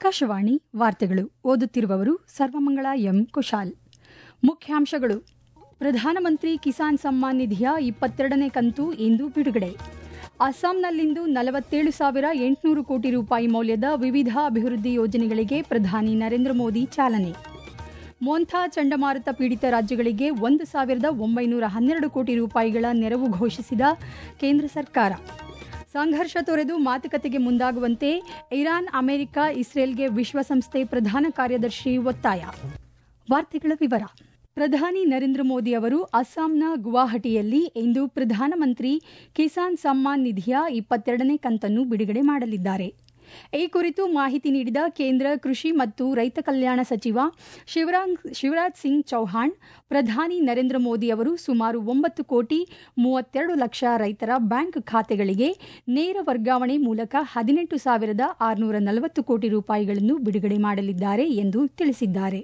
ಆಕಾಶವಾಣಿ ವಾರ್ತೆಗಳು ಓದುತ್ತಿರುವವರು ಸರ್ವಮಂಗಳ ಎಂ ಕುಶಾಲ್ ಮುಖ್ಯಾಂಶಗಳು ಪ್ರಧಾನಮಂತ್ರಿ ಕಿಸಾನ್ ಸಮ್ಮಾನ್ ನಿಧಿಯ ಇಪ್ಪತ್ತೆರಡನೇ ಕಂತು ಇಂದು ಬಿಡುಗಡೆ ಅಸ್ಸಾಂನಲ್ಲಿಂದು ನಲವತ್ತೇಳು ಸಾವಿರ ಎಂಟುನೂರು ಕೋಟಿ ರೂಪಾಯಿ ಮೌಲ್ಯದ ವಿವಿಧ ಅಭಿವೃದ್ಧಿ ಯೋಜನೆಗಳಿಗೆ ಪ್ರಧಾನಿ ನರೇಂದ್ರ ಮೋದಿ ಚಾಲನೆ ಮೋಂಥಾ ಚಂಡಮಾರುತ ಪೀಡಿತ ರಾಜ್ಯಗಳಿಗೆ ಒಂದು ಸಾವಿರದ ಒಂಬೈನೂರ ಹನ್ನೆರಡು ಕೋಟಿ ರೂಪಾಯಿಗಳ ನೆರವು ಘೋಷಿಸಿದ ಕೇಂದ್ರ ಸರ್ಕಾರ ಸಂಘರ್ಷ ತೊರೆದು ಮಾತುಕತೆಗೆ ಮುಂದಾಗುವಂತೆ ಇರಾನ್ ಅಮೆರಿಕ ಇಸ್ರೇಲ್ಗೆ ವಿಶ್ವಸಂಸ್ಥೆ ಪ್ರಧಾನ ಕಾರ್ಯದರ್ಶಿ ಒತ್ತಾಯ ವಾರ್ತೆಗಳ ವಿವರ ಪ್ರಧಾನಿ ನರೇಂದ್ರ ಮೋದಿ ಅವರು ಅಸ್ಸಾಂನ ಗುವಾಹಟಿಯಲ್ಲಿ ಇಂದು ಪ್ರಧಾನಮಂತ್ರಿ ಕಿಸಾನ್ ಸಮ್ಮಾನ್ ನಿಧಿಯ ಇಪ್ಪತ್ತೆರಡನೇ ಕಂತನ್ನು ಬಿಡುಗಡೆ ಮಾಡಲಿದ್ದಾರೆ ಈ ಕುರಿತು ಮಾಹಿತಿ ನೀಡಿದ ಕೇಂದ್ರ ಕೃಷಿ ಮತ್ತು ರೈತ ಕಲ್ಯಾಣ ಸಚಿವ ಶಿವರಾಜ್ ಸಿಂಗ್ ಚೌಹಾಣ್ ಪ್ರಧಾನಿ ನರೇಂದ್ರ ಮೋದಿ ಅವರು ಸುಮಾರು ಒಂಬತ್ತು ಕೋಟಿ ಮೂವತ್ತೆರಡು ಲಕ್ಷ ರೈತರ ಬ್ಯಾಂಕ್ ಖಾತೆಗಳಿಗೆ ನೇರ ವರ್ಗಾವಣೆ ಮೂಲಕ ಹದಿನೆಂಟು ಸಾವಿರದ ಆರುನೂರ ನಲವತ್ತು ಕೋಟಿ ರೂಪಾಯಿಗಳನ್ನು ಬಿಡುಗಡೆ ಮಾಡಲಿದ್ದಾರೆ ಎಂದು ತಿಳಿಸಿದ್ದಾರೆ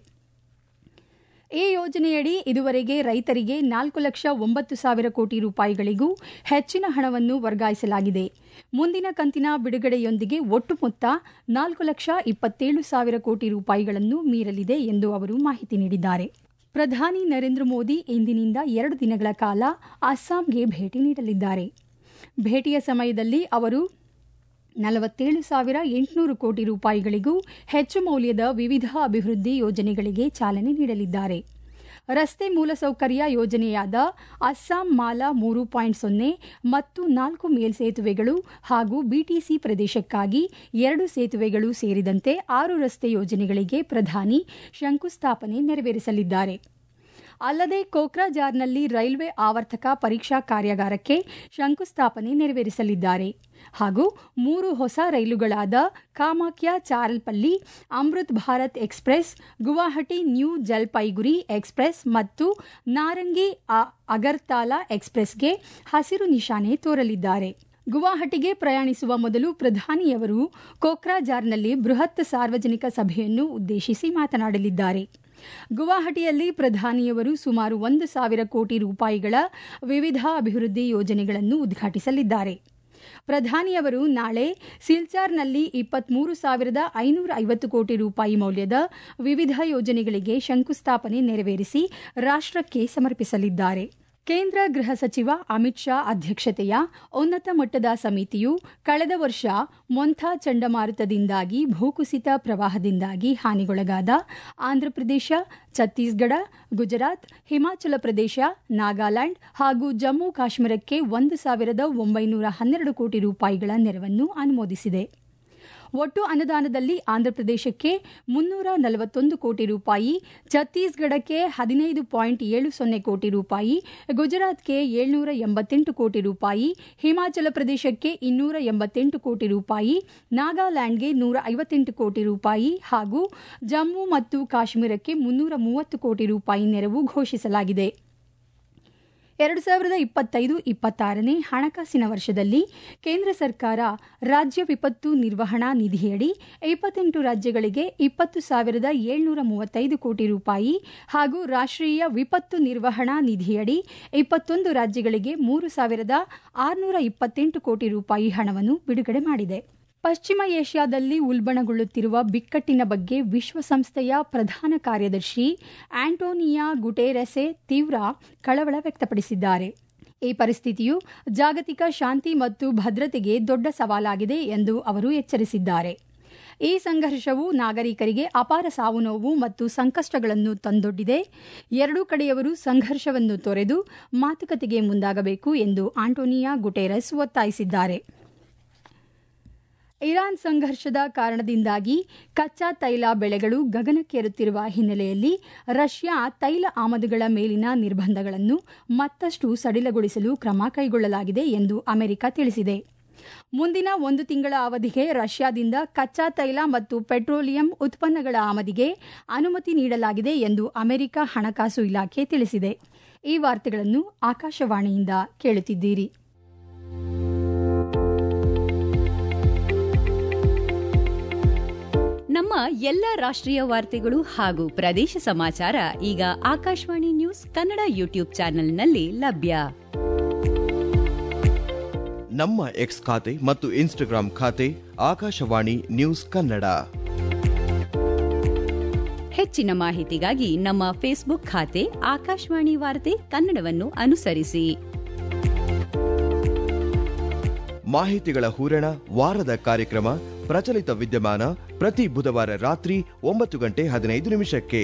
ಈ ಯೋಜನೆಯಡಿ ಇದುವರೆಗೆ ರೈತರಿಗೆ ನಾಲ್ಕು ಲಕ್ಷ ಒಂಬತ್ತು ಸಾವಿರ ಕೋಟಿ ರೂಪಾಯಿಗಳಿಗೂ ಹೆಚ್ಚಿನ ಹಣವನ್ನು ವರ್ಗಾಯಿಸಲಾಗಿದೆ ಮುಂದಿನ ಕಂತಿನ ಬಿಡುಗಡೆಯೊಂದಿಗೆ ಒಟ್ಟು ಮೊತ್ತ ನಾಲ್ಕು ಲಕ್ಷ ಇಪ್ಪತ್ತೇಳು ಸಾವಿರ ಕೋಟಿ ರೂಪಾಯಿಗಳನ್ನು ಮೀರಲಿದೆ ಎಂದು ಅವರು ಮಾಹಿತಿ ನೀಡಿದ್ದಾರೆ ಪ್ರಧಾನಿ ನರೇಂದ್ರ ಮೋದಿ ಇಂದಿನಿಂದ ಎರಡು ದಿನಗಳ ಕಾಲ ಅಸ್ಸಾಂಗೆ ಭೇಟಿ ನೀಡಲಿದ್ದಾರೆ ಭೇಟಿಯ ಸಮಯದಲ್ಲಿ ಅವರು ನಲವತ್ತೇಳು ಸಾವಿರ ಎಂಟುನೂರು ಕೋಟಿ ರೂಪಾಯಿಗಳಿಗೂ ಹೆಚ್ಚು ಮೌಲ್ಯದ ವಿವಿಧ ಅಭಿವೃದ್ಧಿ ಯೋಜನೆಗಳಿಗೆ ಚಾಲನೆ ನೀಡಲಿದ್ದಾರೆ ರಸ್ತೆ ಮೂಲಸೌಕರ್ಯ ಯೋಜನೆಯಾದ ಅಸ್ಸಾಂ ಮಾಲಾ ಮೂರು ಪಾಯಿಂಟ್ ಸೊನ್ನೆ ಮತ್ತು ನಾಲ್ಕು ಮೇಲ್ಸೇತುವೆಗಳು ಹಾಗೂ ಬಿಟಿಸಿ ಪ್ರದೇಶಕ್ಕಾಗಿ ಎರಡು ಸೇತುವೆಗಳು ಸೇರಿದಂತೆ ಆರು ರಸ್ತೆ ಯೋಜನೆಗಳಿಗೆ ಪ್ರಧಾನಿ ಶಂಕುಸ್ಥಾಪನೆ ನೆರವೇರಿಸಲಿದ್ದಾರೆ ಅಲ್ಲದೆ ಕೋಕ್ರಾಜಾರ್ನಲ್ಲಿ ರೈಲ್ವೆ ಆವರ್ತಕ ಪರೀಕ್ಷಾ ಕಾರ್ಯಾಗಾರಕ್ಕೆ ಶಂಕುಸ್ಥಾಪನೆ ನೆರವೇರಿಸಲಿದ್ದಾರೆ ಹಾಗೂ ಮೂರು ಹೊಸ ರೈಲುಗಳಾದ Kamakhya Charlapalli Amrit Bharat express Guwahati New Jalpaiguri express ಮತ್ತು ನಾರಂಗಿ ಅಗರ್ತಾಲಾ ಎಕ್ಸ್ಪ್ರೆಸ್ಗೆ ಹಸಿರು ನಿಶಾನೆ ತೋರಲಿದ್ದಾರೆ ಗುವಾಹಟಿಗೆ ಪ್ರಯಾಣಿಸುವ ಮೊದಲು ಪ್ರಧಾನಿಯವರು ಕೋಕ್ರಾಜಾರ್ನಲ್ಲಿ ಬೃಹತ್ ಸಾರ್ವಜನಿಕ ಸಭೆಯನ್ನು ಉದ್ದೇಶಿಸಿ ಮಾತನಾಡಲಿದ್ದಾರೆ ಗುವಾಹಟಿಯಲ್ಲಿ ಪ್ರಧಾನಿಯವರು ಸುಮಾರು ಒಂದು ಸಾವಿರ ಕೋಟಿ ರೂಪಾಯಿಗಳ ವಿವಿಧ ಅಭಿವೃದ್ಧಿ ಯೋಜನೆಗಳನ್ನು ಉದ್ಘಾಟಿಸಲಿದ್ದಾರೆ ಪ್ರಧಾನಿಯವರು ನಾಳೆ ಸಿಲ್ಚಾರ್ನಲ್ಲಿ ಇಪ್ಪತ್ಮೂರು ಸಾವಿರದ ಐನೂರ ಐವತ್ತು ಕೋಟಿ ರೂಪಾಯಿ ಮೌಲ್ಯದ ವಿವಿಧ ಯೋಜನೆಗಳಿಗೆ ಶಂಕುಸ್ಥಾಪನೆ ನೆರವೇರಿಸಿ ರಾಷ್ಟಕ್ಕೆ ಸಮರ್ಪಿಸಲಿದ್ದಾರೆ ಕೇಂದ್ರ ಗೃಹ ಸಚಿವ ಅಮಿತ್ ಶಾ ಅಧ್ಯಕ್ಷತೆಯ ಉನ್ನತ ಮಟ್ಟದ ಸಮಿತಿಯು ಕಳೆದ ವರ್ಷ ಮೊಂಥಾ ಚಂಡಮಾರುತದಿಂದಾಗಿ ಭೂಕುಸಿತ ಪ್ರವಾಹದಿಂದಾಗಿ ಹಾನಿಗೊಳಗಾದ ಆಂಧ್ರಪ್ರದೇಶ ಛತ್ತೀಸ್ಗಢ ಗುಜರಾತ್ ಹಿಮಾಚಲ ಪ್ರದೇಶ ನಾಗಾಲ್ಯಾಂಡ್ ಹಾಗೂ ಜಮ್ಮು ಕಾಶ್ಮೀರಕ್ಕೆ ಒಂದು ಸಾವಿರದ ಒಂಬೈನೂರ ಹನ್ನೆರಡು ಕೋಟಿ ರೂಪಾಯಿಗಳ ನೆರವನ್ನು ಅನುಮೋದಿಸಿದೆ ಒಟ್ಟು ಅನುದಾನದಲ್ಲಿ ಆಂಧ್ರಪ್ರದೇಶಕ್ಕೆ ಮುನ್ನೂರ ನಲವತ್ತೊಂದು ಕೋಟಿ ರೂಪಾಯಿ ಛತ್ತೀಸ್ಗಢಕ್ಕೆ ಹದಿನೈದು ಪಾಯಿಂಟ್ ಏಳು ಸೊನ್ನೆ ಕೋಟಿ ರೂಪಾಯಿ ಗುಜರಾತ್ಗೆ ಏಳ್ನೂರ ಎಂಬತ್ತೆಂಟು ಕೋಟಿ ರೂಪಾಯಿ ಹಿಮಾಚಲ ಪ್ರದೇಶಕ್ಕೆ ಇನ್ನೂರ ಎಂಬತ್ತೆಂಟು ಕೋಟಿ ರೂಪಾಯಿ ನಾಗಾಲ್ಯಾಂಡ್ಗೆ ನೂರ ಐವತ್ತೆಂಟು ಕೋಟಿ ರೂಪಾಯಿ ಹಾಗೂ ಜಮ್ಮು ಮತ್ತು ಕಾಶ್ಮೀರಕ್ಕೆ ಮುನ್ನೂರ ಮೂವತ್ತು ಕೋಟಿ ರೂಪಾಯಿ ನೆರವು ಘೋಷಿಸಲಾಗಿದೆ ಎರಡು ಸಾವಿರದ ಇಪ್ಪತ್ತೈದು ಇಪ್ಪತ್ತಾರನೇ ಹಣಕಾಸಿನ ವರ್ಷದಲ್ಲಿ ಕೇಂದ್ರ ಸರ್ಕಾರ ರಾಜ್ಯ ವಿಪತ್ತು ನಿರ್ವಹಣಾ ನಿಧಿಯಡಿ ಇಪ್ಪತ್ತೆಂಟು ರಾಜ್ಯಗಳಿಗೆ ಇಪ್ಪತ್ತು ಸಾವಿರದ ಏಳ್ನೂರ ಮೂವತ್ತೈದು ಕೋಟಿ ರೂಪಾಯಿ ಹಾಗೂ ರಾಷ್ಟ್ರೀಯ ವಿಪತ್ತು ನಿರ್ವಹಣಾ ನಿಧಿಯಡಿ ಇಪ್ಪತ್ತೊಂದು ರಾಜ್ಯಗಳಿಗೆ ಮೂರು ಸಾವಿರದ ಆರುನೂರ ಇಪ್ಪತ್ತೆಂಟು ಕೋಟಿ ರೂಪಾಯಿ ಹಣವನ್ನು ಬಿಡುಗಡೆ ಮಾಡಿದೆ ಪಶ್ಚಿಮ ಏಷ್ಯಾದಲ್ಲಿ ಉಲ್ಬಣಗೊಳ್ಳುತ್ತಿರುವ ಬಿಕ್ಕಟ್ಟಿನ ಬಗ್ಗೆ ವಿಶ್ವಸಂಸ್ಥೆಯ ಪ್ರಧಾನ ಕಾರ್ಯದರ್ಶಿ ಆಂಟೋನಿಯಾ ಗುಟೇರೆಸೆ ತೀವ್ರ ಕಳವಳ ವ್ಯಕ್ತಪಡಿಸಿದ್ದಾರೆ ಈ ಪರಿಸ್ಥಿತಿಯು ಜಾಗತಿಕ ಶಾಂತಿ ಮತ್ತು ಭದ್ರತೆಗೆ ದೊಡ್ಡ ಸವಾಲಾಗಿದೆ ಎಂದು ಅವರು ಎಚ್ಚರಿಸಿದ್ದಾರೆ ಈ ಸಂಘರ್ಷವು ನಾಗರಿಕರಿಗೆ ಅಪಾರ ಸಾವು ನೋವು ಮತ್ತು ಸಂಕಷ್ಟಗಳನ್ನು ತಂದೊಡ್ಡಿದೆ ಎರಡೂ ಕಡೆಯವರು ಸಂಘರ್ಷವನ್ನು ತೊರೆದು ಮಾತುಕತೆಗೆ ಮುಂದಾಗಬೇಕು ಎಂದು ಆಂಟೋನಿಯಾ ಗುಟೇರಸ್ ಒತ್ತಾಯಿಸಿದ್ದಾರೆ ಇರಾನ್ ಸಂಘರ್ಷದ ಕಾರಣದಿಂದಾಗಿ ಕಚ್ಚಾ ತೈಲ ಬೆಳೆಗಳು ಗಗನಕ್ಕೇರುತ್ತಿರುವ ಹಿನ್ನೆಲೆಯಲ್ಲಿ ರಷ್ಯಾ ತೈಲ ಆಮದುಗಳ ಮೇಲಿನ ನಿರ್ಬಂಧಗಳನ್ನು ಮತ್ತಷ್ಟು ಸಡಿಲಗೊಳಿಸಲು ಕ್ರಮ ಕೈಗೊಳ್ಳಲಾಗಿದೆ ಎಂದು ಅಮೆರಿಕ ತಿಳಿಸಿದೆ ಮುಂದಿನ ಒಂದು ತಿಂಗಳ ಅವಧಿಗೆ ರಷ್ಯಾದಿಂದ ಕಚ್ಚಾ ತೈಲ ಮತ್ತು ಪೆಟ್ರೋಲಿಯಂ ಉತ್ಪನ್ನಗಳ ಆಮದಿಗೆ ಅನುಮತಿ ನೀಡಲಾಗಿದೆ ಎಂದು ಅಮೆರಿಕ ಹಣಕಾಸು ಇಲಾಖೆ ತಿಳಿಸಿದೆ ಈ ವಾರ್ತೆಗಳನ್ನು ಆಕಾಶವಾಣಿಯಿಂದ ಕೇಳುತ್ತಿದ್ದೀರಿ ನಮ್ಮ ಎಲ್ಲ ರಾಷ್ಟ್ರೀಯ ವಾರ್ತೆಗಳು ಹಾಗೂ ಪ್ರದೇಶ ಸಮಾಚಾರ ಈಗ ಆಕಾಶವಾಣಿ ನ್ಯೂಸ್ ಕನ್ನಡ ಯೂಟ್ಯೂಬ್ ಚಾನೆಲ್ನಲ್ಲಿ ಲಭ್ಯ ನಮ್ಮ ಎಕ್ಸ್ ಖಾತೆ ಮತ್ತು ಇನ್ಸ್ಟಾಗ್ರಾಂ ಖಾತೆ ಆಕಾಶವಾಣಿ ನ್ಯೂಸ್ ಕನ್ನಡ ಹೆಚ್ಚಿನ ಮಾಹಿತಿಗಾಗಿ ನಮ್ಮ ಫೇಸ್ಬುಕ್ ಖಾತೆ ಆಕಾಶವಾಣಿ ವಾರ್ತೆ ಕನ್ನಡವನ್ನು ಅನುಸರಿಸಿ ಮಾಹಿತಿಗಳ ಹೂರಣ ವಾರದ ಕಾರ್ಯಕ್ರಮ ಪ್ರಚಲಿತ ವಿದ್ಯಮಾನ ಪ್ರತಿ ಬುಧವಾರ ರಾತ್ರಿ ಒಂಬತ್ತು ಗಂಟೆ ಹದಿನೈದು ನಿಮಿಷಕ್ಕೆ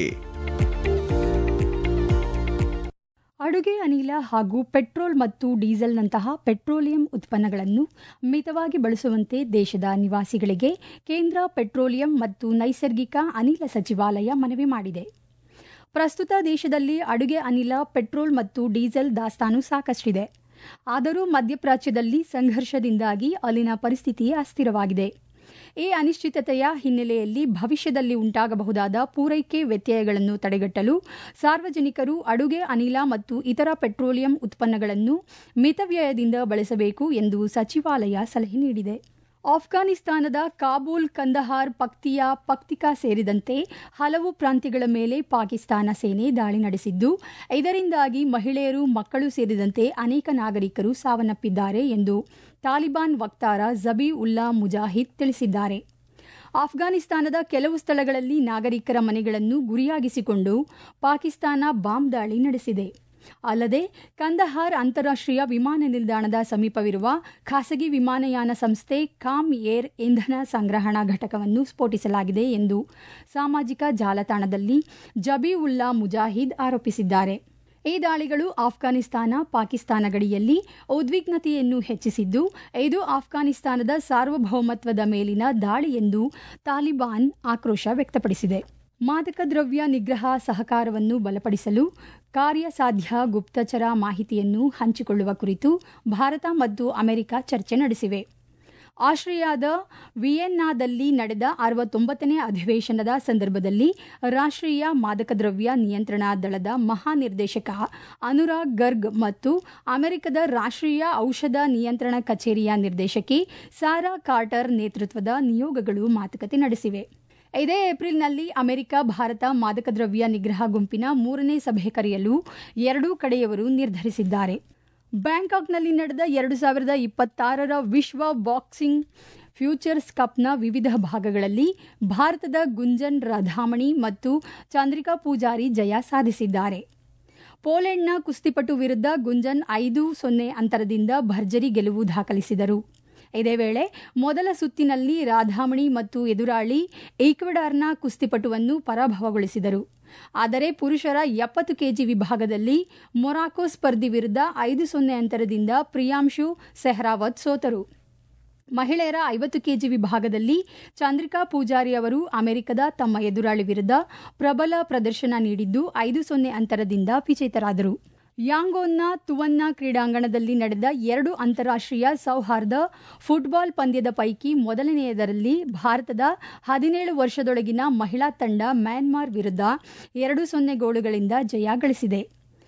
ಅಡುಗೆ ಅನಿಲ ಹಾಗೂ ಪೆಟ್ರೋಲ್ ಮತ್ತು ಡೀಸೆಲ್ನಂತಹ ಪೆಟ್ರೋಲಿಯಂ ಉತ್ಪನ್ನಗಳನ್ನು ಮಿತವಾಗಿ ಬಳಸುವಂತೆ ದೇಶದ ನಿವಾಸಿಗಳಿಗೆ ಕೇಂದ್ರ ಪೆಟ್ರೋಲಿಯಂ ಮತ್ತು ನೈಸರ್ಗಿಕ ಅನಿಲ ಸಚಿವಾಲಯ ಮನವಿ ಮಾಡಿದೆ ಪ್ರಸ್ತುತ ದೇಶದಲ್ಲಿ ಅಡುಗೆ ಅನಿಲ ಪೆಟ್ರೋಲ್ ಮತ್ತು ಡೀಸೆಲ್ ದಾಸ್ತಾನು ಸಾಕಷ್ಟಿದೆ ಆದರೂ ಮಧ್ಯಪ್ರಾಚ್ಯದಲ್ಲಿ ಸಂಘರ್ಷದಿಂದಾಗಿ ಅಲ್ಲಿನ ಪರಿಸ್ಥಿತಿ ಅಸ್ಥಿರವಾಗಿದೆ ಈ ಅನಿಶ್ಚಿತತೆಯ ಹಿನ್ನೆಲೆಯಲ್ಲಿ ಭವಿಷ್ಯದಲ್ಲಿ ಉಂಟಾಗಬಹುದಾದ ಪೂರೈಕೆ ವ್ಯತ್ಯಯಗಳನ್ನು ತಡೆಗಟ್ಟಲು ಸಾರ್ವಜನಿಕರು ಅಡುಗೆ ಅನಿಲ ಮತ್ತು ಇತರ ಪೆಟ್ರೋಲಿಯಂ ಉತ್ಪನ್ನಗಳನ್ನು ಮಿತವ್ಯಯದಿಂದ ಬಳಸಬೇಕು ಎಂದು ಸಚಿವಾಲಯ ಸಲಹೆ ನೀಡಿದೆ ಆಫ್ಘಾನಿಸ್ತಾನದ ಕಾಬೂಲ್ ಕಂದಹಾರ್ ಪಕ್ತಿಯಾ ಪಕ್ತಿಕಾ ಸೇರಿದಂತೆ ಹಲವು ಪ್ರಾಂತ್ಯಗಳ ಮೇಲೆ ಪಾಕಿಸ್ತಾನ ಸೇನೆ ದಾಳಿ ನಡೆಸಿದ್ದು ಇದರಿಂದಾಗಿ ಮಹಿಳೆಯರು ಮಕ್ಕಳು ಸೇರಿದಂತೆ ಅನೇಕ ನಾಗರಿಕರು ಸಾವನ್ನಪ್ಪಿದ್ದಾರೆ ಎಂದು ತಾಲಿಬಾನ್ ವಕ್ತಾರ ಜಬಿ ಉಲ್ಲಾ ಮುಜಾಹಿದ್ ತಿಳಿಸಿದ್ದಾರೆ ಆಫ್ಘಾನಿಸ್ತಾನದ ಕೆಲವು ಸ್ಥಳಗಳಲ್ಲಿ ನಾಗರಿಕರ ಮನೆಗಳನ್ನು ಗುರಿಯಾಗಿಸಿಕೊಂಡು ಪಾಕಿಸ್ತಾನ ಬಾಂಬ್ ದಾಳಿ ನಡೆಸಿದೆ ಅಲ್ಲದೆ ಕಂದಹಾರ್ ಅಂತಾರಾಷ್ಟೀಯ ವಿಮಾನ ನಿಲ್ದಾಣದ ಸಮೀಪವಿರುವ ಖಾಸಗಿ ವಿಮಾನಯಾನ ಸಂಸ್ಥೆ ಕಾಮ್ ಏರ್ ಇಂಧನ ಸಂಗ್ರಹಣಾ ಘಟಕವನ್ನು ಸ್ಫೋಟಿಸಲಾಗಿದೆ ಎಂದು ಸಾಮಾಜಿಕ ಜಾಲತಾಣದಲ್ಲಿ ಜಬಿ ಉಲ್ಲಾ ಮುಜಾಹಿದ್ ಆರೋಪಿಸಿದ್ದಾರೆ ಈ ದಾಳಿಗಳು ಆಫ್ಘಾನಿಸ್ತಾನ ಪಾಕಿಸ್ತಾನ ಗಡಿಯಲ್ಲಿ ಉದ್ವಿಗ್ನತೆಯನ್ನು ಹೆಚ್ಚಿಸಿದ್ದು ಇದು ಆಫ್ಘಾನಿಸ್ತಾನದ ಸಾರ್ವಭೌಮತ್ವದ ಮೇಲಿನ ದಾಳಿ ಎಂದು ತಾಲಿಬಾನ್ ಆಕ್ರೋಶ ವ್ಯಕ್ತಪಡಿಸಿದೆ ಮಾದಕ ದ್ರವ್ಯ ನಿಗ್ರಹ ಸಹಕಾರವನ್ನು ಬಲಪಡಿಸಲು ಕಾರ್ಯಸಾಧ್ಯ ಗುಪ್ತಚರ ಮಾಹಿತಿಯನ್ನು ಹಂಚಿಕೊಳ್ಳುವ ಕುರಿತು ಭಾರತ ಮತ್ತು ಅಮೆರಿಕ ಚರ್ಚೆ ನಡೆಸಿವೆ ಆಸ್ಟ್ರಿಯಾದ ವಿಯೆನ್ನಾದಲ್ಲಿ ನಡೆದ ಅರವತ್ತೊಂಬತ್ತನೇ ಅಧಿವೇಶನದ ಸಂದರ್ಭದಲ್ಲಿ ರಾಷ್ಟ್ರೀಯ ಮಾದಕ ದ್ರವ್ಯ ನಿಯಂತ್ರಣ ದಳದ ಮಹಾನಿರ್ದೇಶಕ ಅನುರಾಗ್ ಗರ್ಗ್ ಮತ್ತು ಅಮೆರಿಕದ ರಾಷ್ಟ್ರೀಯ ಔಷಧ ನಿಯಂತ್ರಣ ಕಚೇರಿಯ ನಿರ್ದೇಶಕಿ ಸಾರಾ ಕಾರ್ಟರ್ ನೇತೃತ್ವದ ನಿಯೋಗಗಳು ಮಾತುಕತೆ ನಡೆಸಿವೆ ಇದೇ ಏಪ್ರಿಲ್ನಲ್ಲಿ ಅಮೆರಿಕ ಭಾರತ ಮಾದಕ ದ್ರವ್ಯ ನಿಗ್ರಹ ಗುಂಪಿನ ಮೂರನೇ ಸಭೆ ಕರೆಯಲು ಎರಡೂ ಕಡೆಯವರು ನಿರ್ಧರಿಸಿದ್ದಾರೆ ಬ್ಯಾಂಕಾಕ್ನಲ್ಲಿ ನಡೆದ ಎರಡು ಸಾವಿರದ ಇಪ್ಪತ್ತಾರರ ವಿಶ್ವ ಬಾಕ್ಸಿಂಗ್ ಫ್ಯೂಚರ್ಸ್ ಕಪ್ನ ವಿವಿಧ ಭಾಗಗಳಲ್ಲಿ ಭಾರತದ ಗುಂಜನ್ ರಧಾಮಣಿ ಮತ್ತು ಚಂದ್ರಿಕಾ ಪೂಜಾರಿ ಜಯ ಸಾಧಿಸಿದ್ದಾರೆ ಪೋಲೆಂಡ್ನ ಕುಸ್ತಿಪಟು ವಿರುದ್ಧ ಗುಂಜನ್ ಐದು ಸೊನ್ನೆ ಅಂತರದಿಂದ ಭರ್ಜರಿ ಗೆಲುವು ದಾಖಲಿಸಿದರು ಇದೇ ವೇಳೆ ಮೊದಲ ಸುತ್ತಿನಲ್ಲಿ ರಾಧಾಮಣಿ ಮತ್ತು ಎದುರಾಳಿ ಈಕ್ವೆಡಾರ್ನ ಕುಸ್ತಿಪಟುವನ್ನು ಪರಾಭವಗೊಳಿಸಿದರು ಆದರೆ ಪುರುಷರ ಎಪ್ಪತ್ತು ಕೆಜಿ ವಿಭಾಗದಲ್ಲಿ ಮೊರಾಕೊ ಸ್ಪರ್ಧಿ ವಿರುದ್ಧ ಐದು ಸೊನ್ನೆ ಅಂತರದಿಂದ ಪ್ರಿಯಾಂಶು ಸೆಹ್ರಾವತ್ ಸೋತರು ಮಹಿಳೆಯರ ಐವತ್ತು ಕೆಜಿ ವಿಭಾಗದಲ್ಲಿ ಚಂದ್ರಿಕಾ ಪೂಜಾರಿ ಅವರು ಅಮೆರಿಕದ ತಮ್ಮ ಎದುರಾಳಿ ವಿರುದ್ಧ ಪ್ರಬಲ ಪ್ರದರ್ಶನ ನೀಡಿದ್ದು ಐದು ಸೊನ್ನೆ ಅಂತರದಿಂದ ವಿಜೇತರಾದರು ಯಾಂಗೋನ್ನ ತುವನ್ನ ಕ್ರೀಡಾಂಗಣದಲ್ಲಿ ನಡೆದ ಎರಡು ಅಂತಾರಾಷ್ಟ್ರೀಯ ಸೌಹಾರ್ದ ಫುಟ್ಬಾಲ್ ಪಂದ್ಯದ ಪೈಕಿ ಮೊದಲನೆಯದರಲ್ಲಿ ಭಾರತದ ಹದಿನೇಳು ವರ್ಷದೊಳಗಿನ ಮಹಿಳಾ ತಂಡ ಮ್ಯಾನ್ಮಾರ್ ವಿರುದ್ಧ ಎರಡು ಸೊನ್ನೆ ಗೋಲುಗಳಿಂದ ಜಯ ಗಳಿಸಿದೆ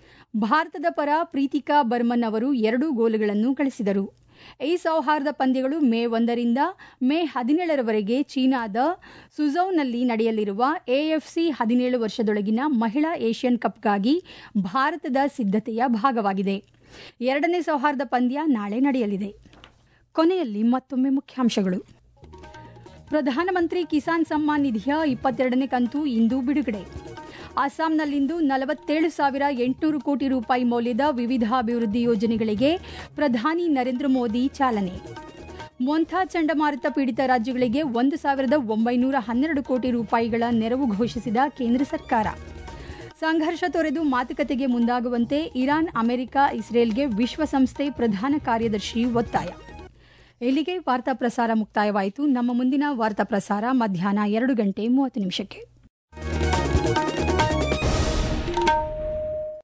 ಭಾರತದ ಪರ ಪ್ರೀತಿಕಾ ಬರ್ಮನ್ ಅವರು ಎರಡು ಗೋಲುಗಳನ್ನು ಗಳಿಸಿದರು ಈ ಸೌಹಾರ್ದ ಪಂದ್ಯಗಳು ಮೇ ಒಂದರಿಂದ ಮೇ ಹದಿನೇಳರವರೆಗೆ ಚೀನಾದ ಸುಝೌನಲ್ಲಿ ನಡೆಯಲಿರುವ ಎಎಫ್ಸಿ ಹದಿನೇಳು ವರ್ಷದೊಳಗಿನ ಮಹಿಳಾ ಏಷ್ಯನ್ ಕಪ್ಗಾಗಿ ಭಾರತದ ಸಿದ್ಧತೆಯ ಭಾಗವಾಗಿದೆ ಎರಡನೇ ಸೌಹಾರ್ದ ಪಂದ್ಯ ನಾಳೆ ನಡೆಯಲಿದೆ ಕೊನೆಯಲ್ಲಿ ಮತ್ತೊಮ್ಮೆ ಮುಖ್ಯಾಂಶಗಳು ಪ್ರಧಾನಮಂತ್ರಿ ಕಿಸಾನ್ ಸಮ್ಮಾನ್ ನಿಧಿಯ ಇಪ್ಪತ್ತೆರಡನೇ ಕಂತು ಇಂದು ಬಿಡುಗಡೆ ಅಸ್ಸಾಂನಲ್ಲಿಂದು ನಲವತ್ತೇಳು ಸಾವಿರ ಎಂಟುನೂರು ಕೋಟಿ ರೂಪಾಯಿ ಮೌಲ್ಯದ ವಿವಿಧ ಅಭಿವೃದ್ಧಿ ಯೋಜನೆಗಳಿಗೆ ಪ್ರಧಾನಿ ನರೇಂದ್ರ ಮೋದಿ ಚಾಲನೆ ಮೊಂಥಾ ಚಂಡಮಾರುತ ಪೀಡಿತ ರಾಜ್ಯಗಳಿಗೆ ಒಂದು ಸಾವಿರದ ಒಂಬೈನೂರ ಹನ್ನೆರಡು ಕೋಟಿ ರೂಪಾಯಿಗಳ ನೆರವು ಘೋಷಿಸಿದ ಕೇಂದ್ರ ಸರ್ಕಾರ ಸಂಘರ್ಷ ತೊರೆದು ಮಾತುಕತೆಗೆ ಮುಂದಾಗುವಂತೆ ಇರಾನ್ ಅಮೆರಿಕ ಇಸ್ರೇಲ್ಗೆ ವಿಶ್ವಸಂಸ್ಥೆ ಪ್ರಧಾನ ಕಾರ್ಯದರ್ಶಿ ಒತ್ತಾಯ ಇಲ್ಲಿಗೆ ವಾರ್ತಾ ಪ್ರಸಾರ ಮುಕ್ತಾಯವಾಯಿತು ನಮ್ಮ ಮುಂದಿನ ವಾರ್ತಾ ಪ್ರಸಾರ ಮಧ್ಯಾಹ್ನ ಎರಡು ಗಂಟೆ ಮೂವತ್ತು ನಿಮಿಷಕ್ಕೆ